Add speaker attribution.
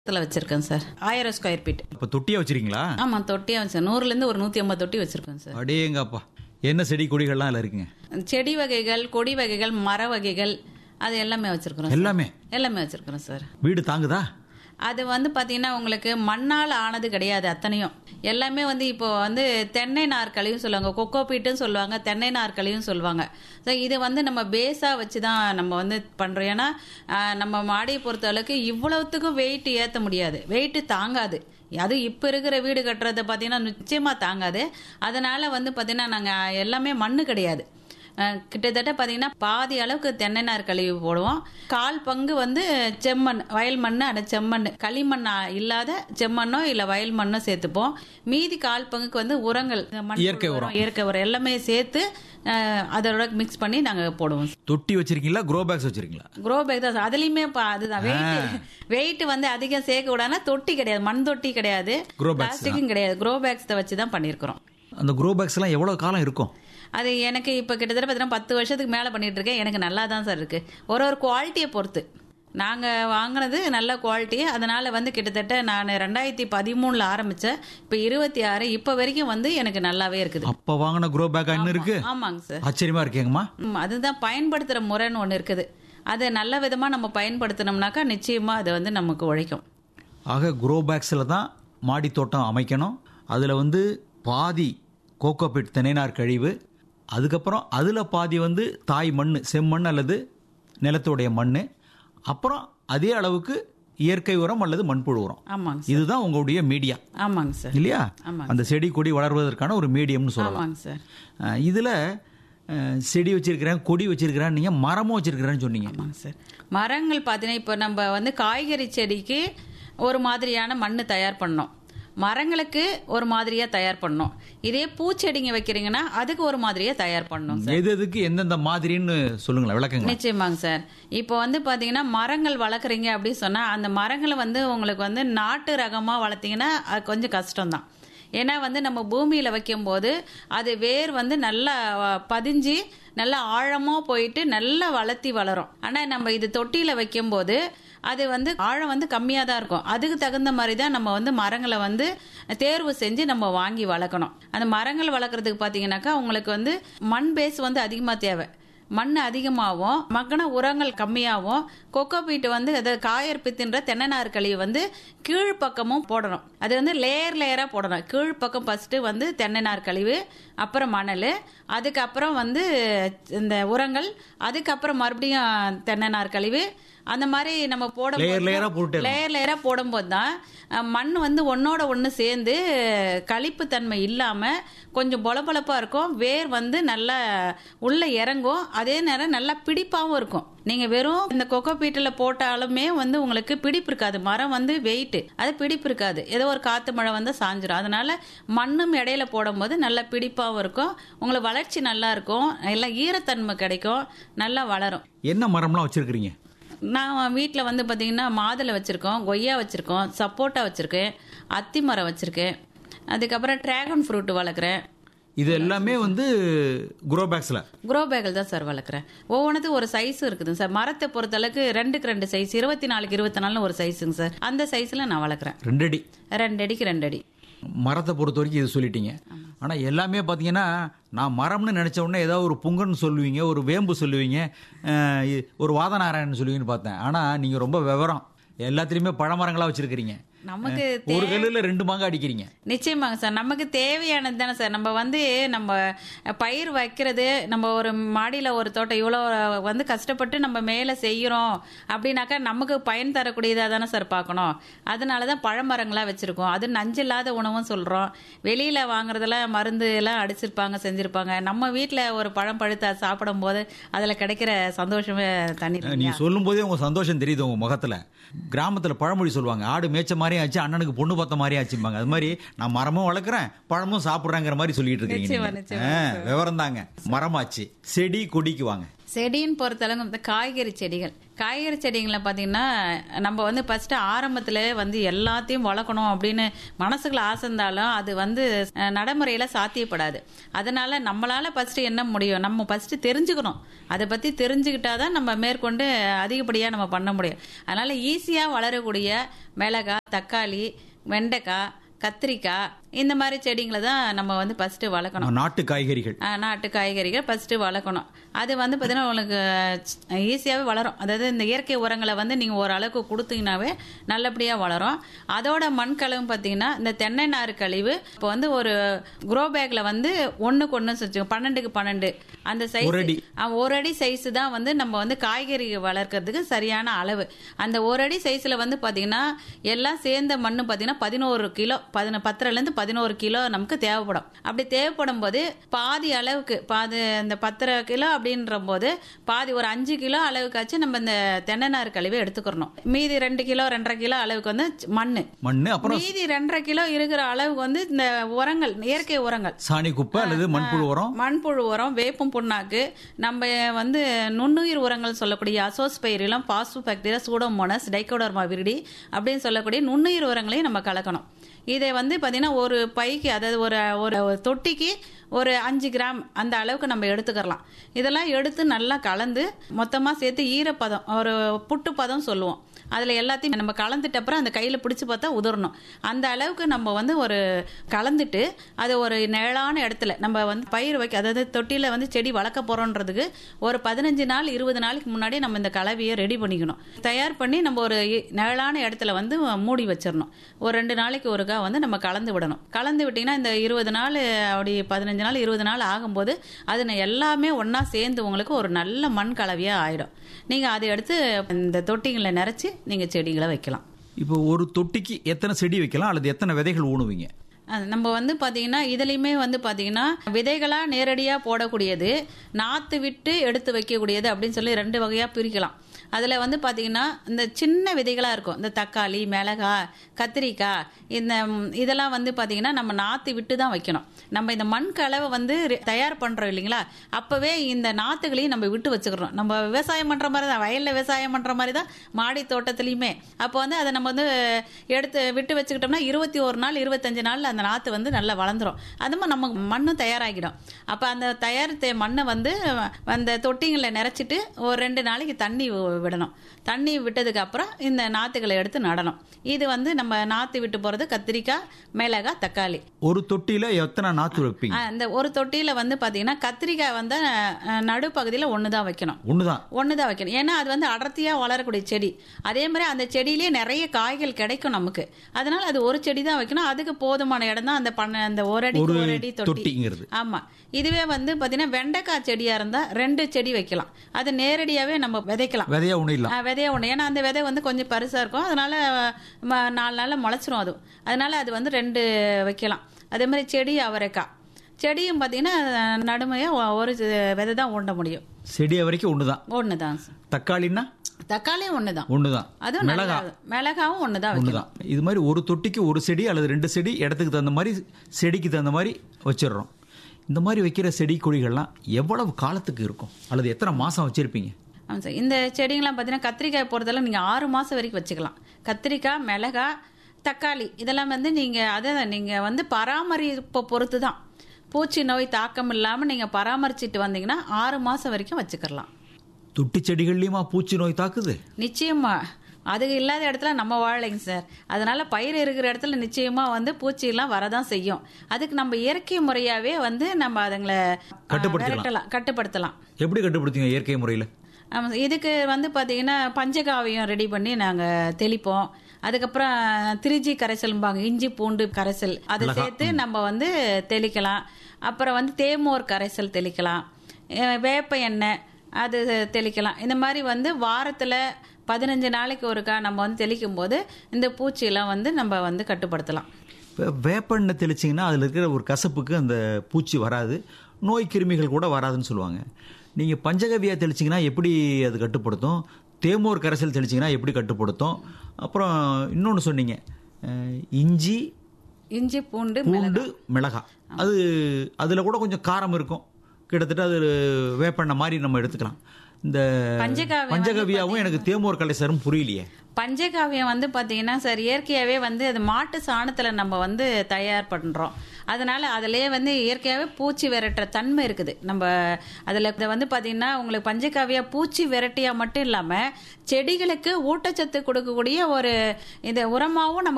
Speaker 1: இடத்துல வச்சிருக்கேன் சார் ஆயிரம் ஸ்கொயர் ஃபீட்
Speaker 2: இப்ப தொட்டியா வச்சிருக்கீங்களா
Speaker 1: ஆமா தொட்டியா வச்சேன் நூறுல இருந்து ஒரு நூத்தி ஐம்பது தொட்டி வச்சிருக்கேன் சார்
Speaker 2: அடேங்கப்பா என்ன செடி கொடிகள்லாம் அதுல இருக்குங்க
Speaker 1: செடி வகைகள் கொடி வகைகள் மர வகைகள் அது எல்லாமே வச்சிருக்கிறோம் சார்.
Speaker 2: எல்லாமே
Speaker 1: எல்லாமே வச்சிருக்கிறோம் சார்
Speaker 2: வீடு தாங்குதா
Speaker 1: அது வந்து பாத்தீங்கன்னா உங்களுக்கு மண்ணால் ஆனது கிடையாது அத்தனையும் எல்லாமே வந்து இப்போ வந்து தென்னை நாற்களையும் சொல்லுவாங்க கொக்கோ பீட்டுன்னு சொல்லுவாங்க தென்னை நாற்களையும் சொல்லுவாங்க ஸோ இது வந்து நம்ம பேஸாக வச்சு தான் நம்ம வந்து பண்ணுறோம் ஏன்னா ஆஹ், நம்ம மாடியை பொறுத்த அளவுக்கு இவ்வளவுத்துக்கும் வெயிட் ஏற்ற முடியாது வெயிட் தாங்காது அது இப்போ இருக்கிற வீடு கட்டுறதை பார்த்தீங்கன்னா நிச்சயமாக தாங்காது அதனால வந்து பார்த்தீங்கன்னா நாங்கள் எல்லாமே மண்ணு கிடையாது அஹ் கிட்டத்தட்ட பார்த்தீங்கன்னா பாதி அளவுக்கு தென்னை நார் கழிவு போடுவோம் கால் பங்கு வந்து செம்மண் வயல் மண் அட செம்மண் களிமண் ஆ- இல்லாத செம்மண்ணோ இல்லை வயல் மண்ணோ சேர்த்துப்போம் மீதி கால் பங்குக்கு வந்து உரங்கள் மண்
Speaker 2: இயற்கை
Speaker 1: புழு
Speaker 2: உரம்.
Speaker 1: இயற்கை உரம் எல்லாமே சேர்த்து அஹ், அதோட மிக்ஸ் பண்ணி நாங்கள் போடுவோம்
Speaker 2: தொட்டி வச்சிருக்கீங்களா க்ரோ பேக்ஸ் வச்சிருக்கீங்களா
Speaker 1: க்ரோ பேக் தான் அதுலயுமே பா- அதுதான் வெயிட் வெயிட் வந்து அதிகம் சேர்க்க விடாம தொட்டி கிடையாது மண் தொட்டி கிடையாது
Speaker 2: Grow bags
Speaker 1: பிளாஸ்டிக்கும் கிடையாது க்ரோ பேக்ஸ் வச்சு தான் பண்ணியிருக்கிறோம்
Speaker 2: அந்த க்ரோ பேக்ஸ் எல்லாம் எவ்வளவு காலம் இருக்கும்
Speaker 1: அது எனக்கு இப்போ கிட்டத்தட்ட பார்த்தீங்கன்னா பத்து வருஷத்துக்கு மேலே பண்ணிட்டு இருக்கேன் எனக்கு நல்லா தான் சார் இருக்கு ஒரு ஒரு குவாலிட்டியை பொறுத்து நாங்கள் வாங்கினது நல்ல குவாலிட்டி அதனால வந்து கிட்டத்தட்ட நான் ரெண்டாயிரத்தி பதிமூணில் ஆரம்பித்தேன் இப்போ இருபத்தி ஆறு இப்போ வரைக்கும் வந்து எனக்கு நல்லாவே இருக்குது
Speaker 2: அப்ப வாங்கின க்ரோ பேக் இன்னும் இருக்கு
Speaker 1: ஆமாங்க சார்
Speaker 2: ஆச்சரியமா இருக்கேங்கம்மா
Speaker 1: ம், அதுதான் பயன்படுத்துகிற முறைன்னு ஒன்று இருக்குது அதை நல்ல விதமாக நம்ம பயன்படுத்தினோம்னாக்கா நிச்சயமாக அது வந்து நமக்கு உழைக்கும்
Speaker 2: ஆக க்ரோ பேக்ஸில் தான் மாடி தோட்டம் அமைக்கணும் அதில் வந்து பாதி கோகோபிட் தினைநார் கழிவு அதுக்கப்புறம் அதில் பாதி வந்து தாய் மண் செம்மண் அல்லது நிலத்துடைய மண் அப்புறம் அதே அளவுக்கு இயற்கை உரம் அல்லது மண்புழு உரம்
Speaker 1: ஆமாங்க சார்
Speaker 2: இதுதான் உங்களுடைய மீடியா
Speaker 1: ஆமாங்க சார்
Speaker 2: இல்லையா
Speaker 1: ஆமாங்க.
Speaker 2: அந்த செடி கொடி வளர்வதற்கான ஒரு மீடியம்னு சொல்லலாம்
Speaker 1: ஆமாங்க சார்
Speaker 2: அஹ் இதுல அஹ், செடி வச்சிருக்கிறேன் கொடி வச்சிருக்கிறேன் நீங்க மரமும் வச்சிருக்கிறேன்னு சொன்னீங்க
Speaker 1: ஆமாங்க சார் மரங்கள் பார்த்தீங்கன்னா இப்போ நம்ம வந்து காய்கறி செடிக்கு ஒரு மாதிரியான மண் தயார் பண்ணோம் மரங்களுக்கு ஒரு மாதிரியா தயார் பண்ணோம் இதே பூச்செடிங்க வைக்கிறீங்கன்னா அதுக்கு ஒரு மாதிரியா தயார் பண்ணோம்
Speaker 2: எது எதுக்கு எந்தெந்த மாதிரின்னு சொல்லுங்களேன் விளக்குங்க
Speaker 1: நிச்சயமாங்க சார் இப்போ வந்து பாத்தீங்கன்னா மரங்கள் வளர்க்குறீங்க அப்படின்னு சொன்னா அந்த மரங்களை வந்து உங்களுக்கு வந்து நாட்டு ரகமா வளர்த்தீங்கன்னா அது கொஞ்சம் கஷ்டம்தான் ஏன்னா வந்து நம்ம பூமியில வைக்கும்போது அது வேர் வந்து நல்லா அஹ், பதிஞ்சு நல்லா ஆழமா போயிட்டு நல்லா வளர்த்தி வளரும் ஆனா நம்ம இது தொட்டியில வைக்கும்போது அது வந்து ஆழம் வந்து கம்மியாக தான் இருக்கும் அதுக்கு தகுந்த மாதிரி தான் நம்ம வந்து மரங்களை வந்து தேர்வு செஞ்சு நம்ம வாங்கி வளர்க்கணும் அந்த மரங்கள் வளர்க்குறதுக்கு பார்த்தீங்கன்னாக்கா உங்களுக்கு வந்து மண் பேஸ் வந்து அதிகமாக தேவை மண் அதிகமாகவும் மக்கின உரங்கள் கம்மியாகவும் கொக்கோ பீட்டு வந்து அதை காயற்பித்துன்ற தென்னநார் கழிவு வந்து கீழ்ப்பக்கமும் போடணும் அது வந்து லேயர் லேயராக போடணும் கீழ்ப்பக்கம் ஃபஸ்ட்டு வந்து தென்னைநார் கழிவு அப்புறம் மணல் அதுக்கப்புறம் வந்து இந்த உரங்கள் அதுக்கப்புறம் மறுபடியும் தென்னைநார் கழிவு அந்த மாதிரி நம்ம போட
Speaker 2: லேயர் லேயரா போட்டு
Speaker 1: லேயர் லேயரா போடும்போது தான் அஹ், மண் வந்து ஒன்னோட ஒன்று சேர்ந்து களிப்பு தன்மை இல்லாம கொஞ்சம் பொலபொலப்பா இருக்கும் வேர் வந்து நல்லா உள்ள இறங்கும் அதே நேரம் நல்லா பிடிப்பாவும் இருக்கும் நீங்க வெறும் இந்த கொக்கோ பீட்டில் போட்டாலுமே வந்து உங்களுக்கு பிடிப்பு இருக்காது மரம் வந்து வெயிட் அது பிடிப்பு இருக்காது ஏதோ ஒரு காத்து மழை வந்து சாஞ்சிரும் அதனால மண்ணும் இடையில போடும்போது நல்லா பிடிப்பாவும் இருக்கும் உங்களுக்கு வளர்ச்சி நல்லா இருக்கும் எல்லாம் ஈரத்தன்மை கிடைக்கும் நல்லா வளரும்
Speaker 2: என்ன மரம்லாம் வச்சிருக்கிறீங்க
Speaker 1: நான் வீட்டில் வந்து பார்த்தீங்கன்னா மாதுளை வச்சுருக்கோம் கொய்யா வச்சுருக்கோம் சப்போட்டா வச்சுருக்கேன் அத்தி மரம் வச்சுருக்கேன் அதுக்கப்புறம் ட்ராகன் ஃப்ரூட் வளர்க்குறேன்
Speaker 2: இது எல்லாமே வந்து குரோ பேக்ஸ்ல
Speaker 1: குரோ பேக்கில் தான் சார் வளர்க்குறேன் ஒவ்வொன்றுத்துக்கும் ஒரு சைஸும் இருக்குது சார் மரத்தை பொறுத்தளவுக்கு ரெண்டுக்கு ரெண்டு சைஸ் இருபத்தி நாலுக்கு இருபத்தி நாலுன்னு ஒரு சைஸுங்க சார் அந்த சைஸில் நான் வளர்க்குறேன்
Speaker 2: ரெண்டு அடி
Speaker 1: ரெண்டு அடிக்கு ரெண்டு அடி
Speaker 2: மரத்தை பொறுத்த வரைக்கும் இது சொல்லிட்டீங்க ஆனா எல்லாமே பாத்தீங்கன்னா நான் மரம்னு நினைச்ச உடனே ஏதாவது ஒரு புங்கன்னு சொல்லுவீங்க ஒரு வேம்பு சொல்லுவீங்க அஹ், இ- ஒரு வாதநாராயணன் சொல்லுவீங்கன்னு பார்த்தேன் ஆனா நீங்க ரொம்ப விவரம் எல்லாத்துலயுமே பழமரங்களா வச்சிருக்கிறீங்க
Speaker 1: நமக்கு
Speaker 2: ஒரு கல்லுல ரெண்டு மாங்க அடிக்கிறீங்க
Speaker 1: நிச்சயமாங்க சார் நமக்கு தேவையானது தானே சார் நம்ம வந்து நம்ம பயிர் வைக்கிறது நம்ம ஒரு மாடியில் ஒரு தோட்டம் இவ்வளோ வந்து கஷ்டப்பட்டு நம்ம மேலே செய்கிறோம் அப்படின்னாக்கா நமக்கு பயன் தரக்கூடியதாக தானே சார் பார்க்கணும் அதனால தான் பழமரங்களாக வச்சுருக்கோம் அது நஞ்சில்லாத உணவும் சொல்கிறோம் வெளியில் வாங்குறதெல்லாம் மருந்து எல்லாம் அடிச்சிருப்பாங்க செஞ்சுருப்பாங்க நம்ம வீட்டில் ஒரு பழம் பழுத்த சாப்பிடும் போது அதில் கிடைக்கிற சந்தோஷமே தனி
Speaker 2: நீங்க சொல்லும் போதே உங்க சந்தோஷம் தெரியுது உங்க முகத்துல கிராமத்துல பழமொழி சொல்லுவாங்க ஆடு மேய்ச்ச மாதிரியும் ஆச்சு அண்ணனுக்கு பொண்ணு பார்த்த மாதிரியும் ஆச்சும்பாங்க அது மாதிரி நான் மரமும் வளர்க்குறேன் பழமும் சாப்பிடுறேங்கிற மாதிரி சொல்லிட்டு இருக்கீங்க
Speaker 1: நிச்சயமா,
Speaker 2: நீங்க.
Speaker 1: நிச்சயமா,
Speaker 2: ஆ, விவரம் தாங்க மரமாச்சு செடி கொடிக்கு வாங்க
Speaker 1: செடின்னு பொறுத்தளவு இந்த காய்கறி செடிகள் காய்கறி செடிகளை பார்த்தீங்கன்னா நம்ம வந்து ஃபர்ஸ்ட் ஆரம்பத்தில் வந்து எல்லாத்தையும் வளர்க்கணும் அப்படின்னு மனசுக்குள்ள ஆசை இருந்தாலும் அது வந்து அஹ், நடைமுறையில சாத்தியப்படாது அதனால நம்மளால ஃபர்ஸ்ட் என்ன முடியும் நம்ம ஃபர்ஸ்ட் தெரிஞ்சுக்கணும் அதை பத்தி தெரிஞ்சுக்கிட்டாதான் நம்ம மேற்கொண்டு அதிகப்படியாக நம்ம பண்ண முடியும் அதனால ஈஸியாக வளரக்கூடிய மிளகாய் தக்காளி வெண்டைக்காய் கத்திரிக்காய் இந்த மாதிரி செடிங்களை தான் நம்ம வந்து ஃபர்ஸ்ட் வளர்க்கணும்
Speaker 2: நாட்டு காய்கறிகள்
Speaker 1: ஆ, நாட்டு காய்கறிகள் ஃபர்ஸ்ட் வளர்க்கணும் அது வந்து பார்த்தீங்கன்னா உங்களுக்கு ஈஸியாகவே வளரும் அதாவது இந்த இயற்கை உரங்களை வந்து நீங்கள் ஓரளவுக்கு கொடுத்தீங்கன்னாவே நல்லபடியாக வளரும் அதோட மண் கலவும் பார்த்தீங்கன்னா இந்த தென்னை நார் கழிவு இப்போ வந்து ஒரு குரோ பேக்கில் வந்து ஒன்றுக்கு ஒன்று வச்சு பன்னெண்டுக்கு பன்னெண்டு அந்த சைஸ்
Speaker 2: ஒரு அடி.
Speaker 1: ஒரு அடி சைஸ் தான் வந்து நம்ம வந்து காய்கறி வளர்க்கறதுக்கு சரியான அளவு அந்த ஒரு அடி சைஸ்ல வந்து பாத்தீங்கன்னா எல்லாம் சேர்ந்த மண்ணு பாத்தீங்கன்னா பதினோரு கிலோ பதின பத்தரைல இருந்து பதினோரு கிலோ நமக்கு தேவைப்படும் அப்படி தேவைப்படும் போது பாதி அளவுக்கு பாதி இந்த பத்தரை கிலோ அப்படின்ற போது பாதி ஒரு அஞ்சு கிலோ அளவுக்காச்சும் நம்ம இந்த தென்னை நார் கழிவை எடுத்துக்கிறணும் மீதி ரெண்டு கிலோ ரெண்டரை கிலோ அளவுக்கு வந்து மண்ணு
Speaker 2: மண் அப்புறம்
Speaker 1: மீதி ரெண்டரை கிலோ இருக்கிற அளவுக்கு வந்து இந்த உரங்கள் இயற்கை உரங்கள்
Speaker 2: சாணி குப்பை அல்லது மண்புழு உரம்
Speaker 1: மண்புழு உரம் வேப்பம் புண்ணாக்கு நம்ம வந்து நுண்ணுயிர் உரங்கள் சொல்லக்கூடிய azospirillum phosphobacteria pseudomonas trichoderma viride அப்படின்னு சொல்லக்கூடிய நுண்ணுயிர் உரங்களையும் நம்ம கலக்கணும் இதை வந்து பார்த்தீங்கன்னா ஒரு பைக்கு அதாவது ஒரு ஒரு ஒரு தொட்டிக்கு ஒரு அஞ்சு கிராம் அந்த அளவுக்கு நம்ம எடுத்துக்கலாம் இதெல்லாம் எடுத்து நல்லா கலந்து மொத்தமாக சேர்த்து ஈரப்பதம் ஒரு புட்டு பதம் சொல்லுவோம் அதில் எல்லாத்தையும் நம்ம கலந்துட்ட அப்புறம் அந்த கையில் பிடிச்சி பார்த்தா உதறணும் அந்த அளவுக்கு நம்ம வந்து ஒரு கலந்துட்டு அதை ஒரு நிழலான இடத்துல நம்ம வந்து பயிர் வைக்க அதாவது தொட்டியில் வந்து செடி வளர்க்க போகிறோன்றதுக்கு ஒரு பதினஞ்சு நாள் இருபது நாளைக்கு முன்னாடி நம்ம இந்த கலவையை ரெடி பண்ணிக்கணும் தயார் பண்ணி நம்ம ஒரு இ- நிழலான இடத்துல வந்து மூடி வச்சிடணும் ஒரு ரெண்டு நாளைக்கு ஒருக்கா வந்து நம்ம கலந்து விடணும் கலந்து விட்டிங்கன்னா இந்த இருபது நாள் அப்படி பதினஞ்சு நாள் இருபது நாள் ஆகும்போது அது ந- எல்லாமே ஒன்றா சேர்ந்து உங்களுக்கு ஒரு நல்ல மண் கலவையாக ஆயிடும் நீங்கள் அதை எடுத்து இந்த தொட்டிங்களை நிறைச்சி நீங்கள் செடிகளை வைக்கலாம்
Speaker 2: இப்போ ஒரு தொட்டிக்கு எத்தனை செடி வைக்கலாம் அல்லது எத்தனை விதைகள் ஊணுவீங்க
Speaker 1: அது நம்ம வந்து பாத்தீங்கன்னா இதுலயுமே வந்து பாத்தீங்கன்னா விதைகளா நேரடியா போடக்கூடியது நாத்து விட்டு எடுத்து வைக்கக்கூடியது அப்படின்னு சொல்லி ரெண்டு வகையா பிரிக்கலாம் அதுல வந்து பாத்தீங்கன்னா இந்த சின்ன விதைகளா இருக்கும் இந்த தக்காளி மிளகாய் கத்திரிக்காய் இந்த ம், இதெல்லாம் வந்து பாத்தீங்கன்னா நம்ம நாத்து விட்டு தான் வைக்கணும் நம்ம இந்த மண் கலவை வந்து ரெ- தயார் பண்றோம் இல்லைங்களா அப்பவே இந்த நாத்துகளையும் நம்ம விட்டு வச்சுக்கிறோம் நம்ம விவசாயம் பண்ற மாதிரி தான் வயல்ல விவசாயம் பண்ற மாதிரி தான் மாடி தோட்டத்துலயுமே அப்போ வந்து அதை நம்ம வந்து எடுத்து விட்டு வச்சுக்கிட்டோம்னா இருபத்தி ஒரு நாள் இருபத்தஞ்சு நாள்ல அந்த நாத்து வந்து நல்லா வளர்ந்துரும் அது மாதிரி நமக்கு மண்ணும் தயாராகிடும் அப்ப அந்த தயாரித்த மண்ணை வந்து அந்த தொட்டிங்களை நிறைச்சிட்டு ஒரு ரெண்டு நாளைக்கு தண்ணி வி- விடணும் தண்ணி விட்டதுக்கு அப்புறம் இந்த நாத்துகளை எடுத்து நடணும் இது வந்து நம்ம நாத்து விட்டு போறது கத்திரிக்காய் மிளகாய் தக்காளி
Speaker 2: ஒரு தொட்டியில எத்தனை நாத்து வைப்பீங்க
Speaker 1: ஆ, இந்த ஒரு தொட்டியில வந்து பாத்தீங்கன்னா கத்திரிக்காய் வந்து அஹ், நடுப்பகுதியில ஒண்ணுதான் வைக்கணும்
Speaker 2: ஒண்ணுதான்
Speaker 1: ஒண்ணுதான் வைக்கணும் ஏன்னா அது வந்து அடர்த்தியா வளரக்கூடிய செடி அதே மாதிரி அந்த செடியிலேயே நிறைய காய்கள் கிடைக்கும் நமக்கு அதனால அது ஒரு செடி தான் வைக்கணும் அதுக்கு போதுமான இடம் தான் அந்த பண்ண அந்த ஒரு அடி
Speaker 2: ஒரு
Speaker 1: ஒரு அடி தொட்டி
Speaker 2: தொட்டிங்கிறது
Speaker 1: ஆமா இதுவே வந்து பாத்தீங்கன்னா வெண்டைக்காய் செடியா இருந்தா ரெண்டு செடி வைக்கலாம் அது நேரடியாவே நம்ம விதைக்கலாம்
Speaker 2: விதையா ஒண்ணும்
Speaker 1: ஆ, விதைய ஒன்று ஏன்னா அந்த விதை வந்து கொஞ்சம் பெருசா இருக்கும் அதனால ம- நாலு நாள்ல முளைச்சிரும் அது அதனால அது வந்து ரெண்டு வைக்கலாம் அதே மாதிரி செடி அவரைக்காய் செடியும் பார்த்தீங்கன்னா நடுமையா ஒ- ஒரு விதை தான் ஊண்ட முடியும்
Speaker 2: செடிய வரைக்கும் ஒண்ணுதான்
Speaker 1: ஒன்று தான்
Speaker 2: தக்காளின்னா
Speaker 1: தக்காளியும் ஒன்று தான்
Speaker 2: ஒண்ணுதான்
Speaker 1: அதுவும்
Speaker 2: மிளகா
Speaker 1: நல்லா மிளகாவும் ஒன்று தான் வைக்கணும்
Speaker 2: ஒண்ணுதான் இது மாதிரி ஒரு தொட்டிக்கு ஒரு செடி அல்லது ரெண்டு செடி இடத்துக்கு தகுந்த மாதிரி செடிக்கு தகுந்த மாதிரி வச்சிடுறோம் இந்த மாதிரி வைக்கிற செடி கொடிகள்லாம் எவ்வளவு காலத்துக்கு இருக்கும் அல்லது எத்தனை மாசம் வச்சிருப்பீங்க
Speaker 1: ஆமாம் சார் இந்த செடிங்கெல்லாம் பார்த்தீங்கன்னா கத்திரிக்காய் பொறுத்தளவு நீங்கள் ஆறு மாதம் வரைக்கும் வச்சுக்கலாம் கத்திரிக்காய் மிளகாய் தக்காளி இதெல்லாம் வந்து நீங்கள் அதை நீங்கள் வந்து பராமரிப்பை பொறுத்து தான் பூச்சி நோய் தாக்கம் இல்லாமல் நீங்கள் பராமரிச்சிட்டு வந்தீங்கன்னா ஆறு மாதம் வரைக்கும் வச்சுக்கலாம்
Speaker 2: தொட்டி செடிகள்லயுமா பூச்சி நோய் தாக்குது
Speaker 1: நிச்சயமா அது இல்லாத இடத்துல நம்ம வாழலைங்க சார் அதனால பயிர் இருக்கிற இடத்துல நிச்சயமா வந்து பூச்சியெல்லாம் வரதான் செய்யும் அதுக்கு நம்ம இயற்கை முறையாவே வந்து நம்ம அதுங்களை ஆ,
Speaker 2: கட்டுப்படுத்தலாம்.
Speaker 1: விரட்டலாம் கட்டுப்படுத்தலாம்
Speaker 2: எப்படி கட்டுப்படுத்தீங்க இயற்கை முறையில்
Speaker 1: ஆமா சார். இதுக்கு வந்து பார்த்தீங்கன்னா பஞ்சகாவியம் ரெடி பண்ணி நாங்கள் தெளிப்போம் அதுக்கப்புறம் திருச்சி கரைசல்பாங்க இஞ்சி பூண்டு கரைசல் அதை சேர்த்து நம்ம வந்து தெளிக்கலாம் அப்புறம் வந்து தேமோர் கரைசல் தெளிக்கலாம் அஹ் வேப்ப எண்ணெய் அது தெளிக்கலாம் இந்த மாதிரி வந்து வாரத்தில் பதினஞ்சு நாளைக்கு ஒருக்கா நம்ம வந்து தெளிக்கும் போது இந்த பூச்சியெல்லாம் வந்து நம்ம வந்து கட்டுப்படுத்தலாம்
Speaker 2: இப்போ வேப்பெண்ணெய் தெளிச்சிங்கன்னா அதில் இருக்கிற ஒரு கசப்புக்கு அந்த பூச்சி வராது நோய் கிருமிகள் கூட வராதுன்னு சொல்லுவாங்க நீங்கள் பஞ்சகவியா தெளிச்சிங்கன்னா எப்படி அது கட்டுப்படுத்தும் தேமோர் கரைசல் தெளிச்சிங்கன்னா எப்படி கட்டுப்படுத்தும் அப்புறம் இன்னொன்று சொன்னீங்க அஹ், இஞ்சி
Speaker 1: இஞ்சி பூண்டு
Speaker 2: பூண்டு மிளகாய் அது அதில் கூட கொஞ்சம் காரம் இருக்கும் கிட்டத்தட்ட அது வேப்பெண்ணெய் மாதிரி நம்ம எடுத்துக்கலாம் இந்த
Speaker 1: பஞ்சகாவியம்
Speaker 2: பஞ்சகவியாவும் எனக்கு தேமோர் கலைசரும் புரியலையே
Speaker 1: பஞ்சகாவியம் வந்து பார்த்தீங்கன்னா சார் இயற்கையாகவே வந்து அது மாட்டு சாணத்தில் நம்ம வந்து தயார் பண்ணுறோம் அதனால அதிலே வந்து இயற்கையாகவே பூச்சி விரட்டுற தன்மை இருக்குது நம்ம அதில் இதை வந்து பார்த்தீங்கன்னா உங்களுக்கு பஞ்சகாவியா பூச்சி விரட்டியா மட்டும் இல்லாமல் செடிகளுக்கு ஊட்டச்சத்து கொடுக்கக்கூடிய ஒரு இந்த உரமாகவும் நம்ம